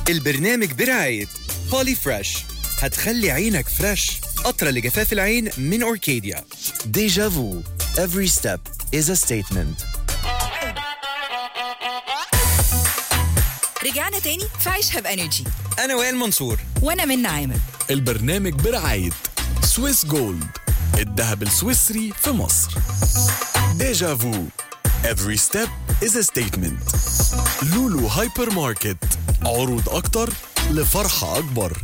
البرنامج برعاية بولي فريش هتخلي عينك فريش قطرة لجفاف العين من أوركيديا Deja vu. Every step is a statement. رجعنا تاني في عيشها بانرجي أنا وائل منصور وانا من عامر البرنامج برعاية سويس جولد الذهب السويسري في مصر ديجا فو Every step is a statement لولو هايبر ماركت عروض أكتر لفرحة أكبر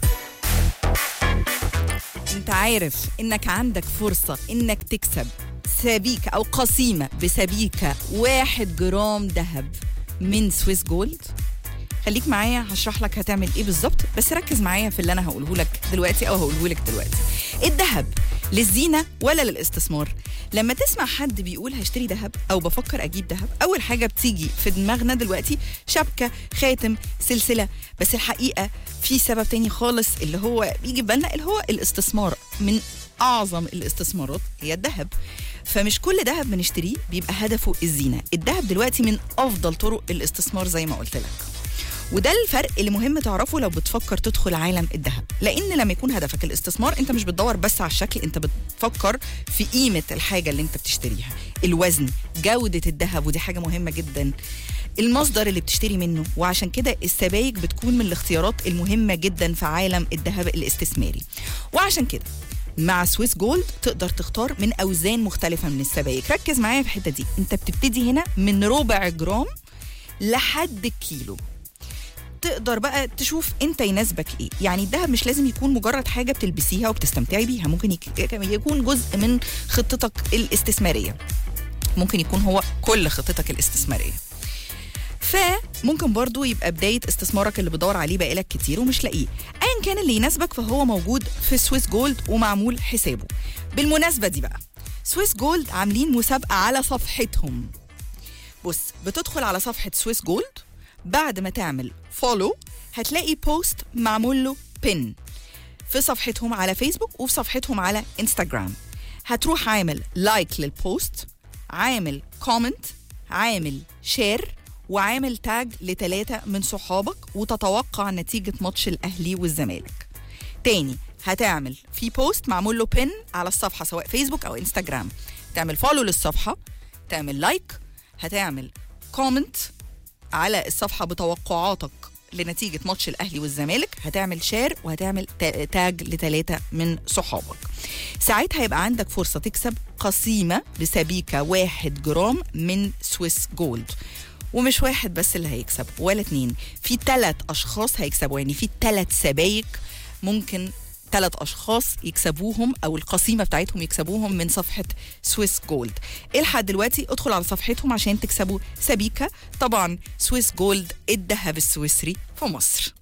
انت عارف انك عندك فرصة انك تكسب سبيكة او قسيمة بسبيكة واحد جرام ذهب من سويس جولد خليك معايا هشرح لك هتعمل ايه بالظبط بس ركز معايا في اللي انا هقوله لك دلوقتي او هقوله لك دلوقتي الذهب للزينه ولا للاستثمار لما تسمع حد بيقول هشتري ذهب او بفكر اجيب ذهب اول حاجه بتيجي في دماغنا دلوقتي شبكه خاتم سلسله بس الحقيقه في سبب تاني خالص اللي هو بيجي في بالنا اللي هو الاستثمار من اعظم الاستثمارات هي الذهب فمش كل ذهب بنشتريه بيبقى هدفه الزينه الذهب دلوقتي من افضل طرق الاستثمار زي ما قلت لك وده الفرق اللي مهم تعرفه لو بتفكر تدخل عالم الذهب لان لما يكون هدفك الاستثمار انت مش بتدور بس على الشكل انت بتفكر في قيمه الحاجه اللي انت بتشتريها الوزن جوده الذهب ودي حاجه مهمه جدا المصدر اللي بتشتري منه وعشان كده السبائك بتكون من الاختيارات المهمه جدا في عالم الذهب الاستثماري وعشان كده مع سويس جولد تقدر تختار من اوزان مختلفه من السبائك ركز معايا في الحته دي انت بتبتدي هنا من ربع جرام لحد الكيلو تقدر بقى تشوف انت يناسبك ايه يعني الذهب مش لازم يكون مجرد حاجه بتلبسيها وبتستمتعي بيها ممكن يك- يكون جزء من خطتك الاستثماريه ممكن يكون هو كل خطتك الاستثماريه فممكن برضو يبقى بداية استثمارك اللي بدور عليه بقالك كتير ومش لاقيه ايا كان اللي يناسبك فهو موجود في سويس جولد ومعمول حسابه بالمناسبة دي بقى سويس جولد عاملين مسابقة على صفحتهم بص بتدخل على صفحة سويس جولد بعد ما تعمل فولو هتلاقي بوست معمول له بين في صفحتهم على فيسبوك وفي صفحتهم على انستغرام هتروح عامل لايك للبوست عامل كومنت عامل شير وعامل تاج لتلاتة من صحابك وتتوقع نتيجة ماتش الأهلي والزمالك تاني هتعمل في بوست معمول له بين على الصفحة سواء فيسبوك أو انستغرام تعمل فولو للصفحة تعمل لايك هتعمل كومنت على الصفحة بتوقعاتك لنتيجة ماتش الأهلي والزمالك هتعمل شير وهتعمل تا- تاج لتلاتة من صحابك ساعتها هيبقى عندك فرصة تكسب قسيمة بسبيكة واحد جرام من سويس جولد ومش واحد بس اللي هيكسب ولا اتنين في تلات أشخاص هيكسبوا يعني في تلات سبايك ممكن ثلاث اشخاص يكسبوهم او القسيمه بتاعتهم يكسبوهم من صفحه سويس جولد الحق دلوقتي ادخل على صفحتهم عشان تكسبوا سبيكه طبعا سويس جولد الذهب السويسري في مصر